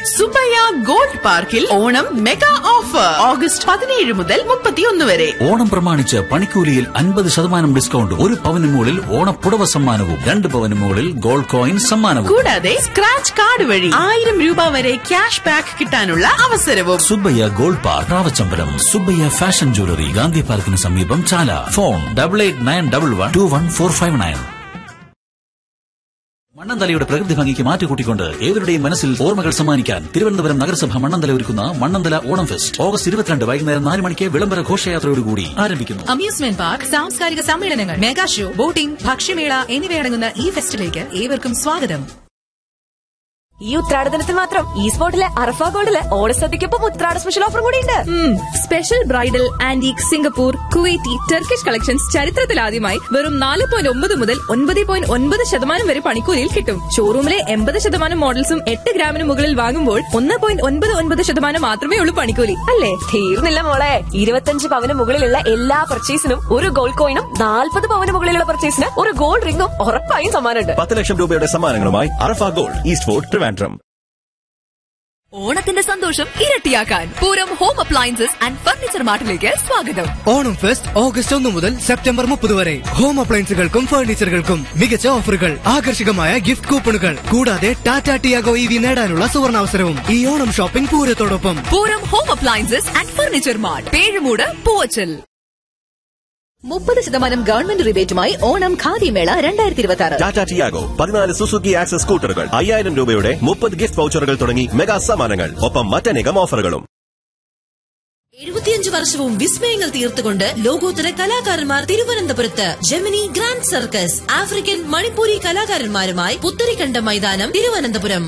Subbaiah gold പാർക്കിൽ Onam mega offer August പതിനേഴ് മുതൽ മുപ്പത്തിയൊന്ന് വരെ ഓണം പ്രമാണിച്ച് പണിക്കൂലിയിൽ അൻപത് ശതമാനം ഡിസ്കൗണ്ട് ഒരു പവന് മുകളിൽ ഓണപ്പുടവ സമ്മാനവും രണ്ട് പവന് മുകളിൽ ഗോൾഡ് കോയിൻ സമ്മാനവും കൂടാതെ സ്ക്രാച്ച് കാർഡ് വഴി ആയിരം രൂപ വരെ ക്യാഷ് ബാക്ക് കിട്ടാനുള്ള അവസരവും Subbaiah gold park Ravachampalam Subbaiah fashion jewellery Gandhi പാർക്കിന് സമീപം Chala phone double eight nine double one two one four five nine മണ്ണന്തലയുടെ പ്രകൃതി ഭംഗിക്ക് മാറ്റുകൂട്ടിക്കൊണ്ട് ഏവരുടെയും മനസ്സിൽ ഓർമ്മകൾ സമ്മാനിക്കാൻ തിരുവനന്തപുരം നഗരസഭ മണ്ണന്തല ഒരുക്കുന്ന മണ്ണന്തല ഓണം ഫെസ്റ്റ് ഓഗസ്റ്റ് ഇരുപത്തിരണ്ട് വൈകുന്നേരം നാല് മണിക്ക് വിളംബര ഘോഷയാത്രയോടുകൂടി ആരംഭിക്കുന്നു അമ്യൂസ്മെന്റ് പാർക്ക് സാംസ്കാരിക സമ്മേളനങ്ങൾ മെഗാ ഷോ ബോട്ടിംഗ് ഭക്ഷ്യമേള എന്നിവയടങ്ങുന്ന ഈ ഫെസ്റ്റിലേക്ക് ഏവർക്കും സ്വാഗതം ഈ ഉത്രാടദിനത്തിൽ മാത്രം ഈ സ്പോട്ടിലെ അറഫ ഗോൾഡില് ഓണസദ്യക്കൊപ്പം ഉത്രാട സ്പെഷ്യൽ ഓഫർ കൂടി ഉണ്ട് special bridal antique Singapore Kuwaiti Turkish collections ചരിത്രത്തിലാദ്യമായി വെറും നാല് പോയിന്റ് ഒമ്പത് മുതൽ ഒൻപത് പോയിന്റ് ഒൻപത് ശതമാനം വരെ പണിക്കൂലിയിൽ കിട്ടും ഷോറൂമിലെ എൺപത് ശതമാനം മോഡൽസും എട്ട് ഗ്രാമിന് മുകളിൽ വാങ്ങുമ്പോൾ ഒന്ന് പോയിന്റ് ഒൻപത് ഒൻപത് ശതമാനം മാത്രമേ ഉള്ളൂ പണിക്കൂലി അല്ലേ തീർന്നില്ല മോളെ ഇരുപത്തഞ്ച് പവന് മുകളിലുള്ള എല്ലാ പർച്ചേസിനും ഒരു ഗോൾഡ് കോയിനും നാൽപ്പത് പവന് മുകളിലുള്ള പർച്ചേസിന് ഒരു ഗോൾഡ് റിംഗും ഉറപ്പായും സമ്മാനമുണ്ട് പത്ത് ലക്ഷം രൂപയുടെ സമ്മാനങ്ങളുമായി Arafa gold east fort Trivandrum ഓണത്തിന്റെ സന്തോഷം ഇരട്ടിയാക്കാൻ Pooram home appliances and furniture മാർട്ടിലേക്ക് സ്വാഗതം ഓണം ഫെസ്റ്റ് ഓഗസ്റ്റ് ഒന്ന് മുതൽ സെപ്റ്റംബർ മുപ്പത് വരെ ഹോം അപ്ലയൻസുകൾക്കും ഫർണിച്ചറുകൾക്കും മികച്ച ഓഫറുകൾ ആകർഷകമായ ഗിഫ്റ്റ് കൂപ്പണുകൾ കൂടാതെ ടാറ്റ ടിയാഗോ ഇ വി നേടാനുള്ള സുവർണാവസരവും ഈ ഓണം ഷോപ്പിംഗ് പൂരത്തോടൊപ്പം Pooram home appliances and furniture mart Pezhumoodu Poovachal മുപ്പത് ശതമാനം ഗവൺമെന്റ് റിബേറ്റുമായി ഓണം ഖാദിമേള രണ്ടായിരത്തി ഇരുപത്തി ആറ് ടാറ്റ ടിയാഗോ പതിനാല് സുസുക്കി ആക്സസ് സ്കൂട്ടറുകൾ അയ്യായിരം രൂപയുടെ മുപ്പത് ഗിഫ്റ്റ് വൗച്ചറുകൾ തുടങ്ങി മെഗാ സമ്മാനങ്ങൾ ഒപ്പം മറ്റനേകം ഓഫറുകളും എഴുപത്തിയഞ്ച് വർഷവും വിസ്മയങ്ങൾ തീർത്തുകൊണ്ട് ലോകോത്തര കലാകാരന്മാർ തിരുവനന്തപുരത്ത് Gemini grand circus African Manipuri കലാകാരന്മാരുമായി പുത്തരിക്കണ്ട മൈതാനം തിരുവനന്തപുരം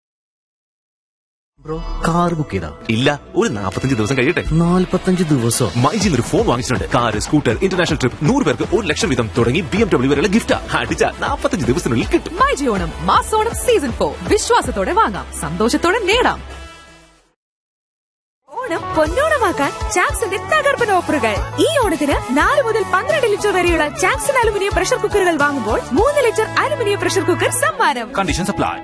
ബ്രോ കാർ ബുക്ക് ചെയ്താ ഇല്ല ഒരു നാൽപ്പത്തഞ്ച് ദിവസം കഴിയട്ടെ നാല്പത്തഞ്ച് ദിവസം മൈജിൽ ഒരു ഫോൺ വാങ്ങിച്ചിട്ടുണ്ട് കാർ സ്കൂട്ടർ ഇന്റർനാഷണൽ ട്രിപ്പ് നൂറ് പേർക്ക് ഒരു ലക്ഷം വീതം തുടങ്ങി ബി എം ഡബ്ല്യൂ വരെയുള്ള ഗിഫ്റ്റ് അടിച്ച നാൽപ്പത്തഞ്ച് ദിവസത്തിനുള്ളിൽ കിട്ടും മൈജി ഓണം മാസോണം സീസൺ ഫോർ വിശ്വാസത്തോടെ വാങ്ങാം സന്തോഷത്തോടെ നേടാം ഓണം പൊന്നോണമാക്കാൻ ചാക്സിന്റെ തകർപ്പൻ ഓഫറുകൾ ഈ ഓണത്തിന് നാല് മുതൽ പന്ത്രണ്ട് ലിറ്റർ വരെയുള്ള ചാക്സൺ അലുമിനിയം പ്രഷർ കുക്കറുകൾ വാങ്ങുമ്പോൾ മൂന്ന് ലിറ്റർ അലുമിനിയം പ്രഷർ കുക്കർ സമ്മാനം കണ്ടീഷൻ സപ്ലൈ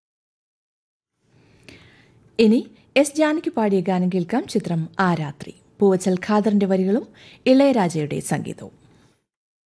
ഇനി എസ് ജാനകി പാടിയ ഗാനം കേൾക്കാം ചിത്രം ആ രാത്രി പൂവച്ചൽ ഖാദറിന്റെ വരികളും ഇളയരാജയുടെ സംഗീതവും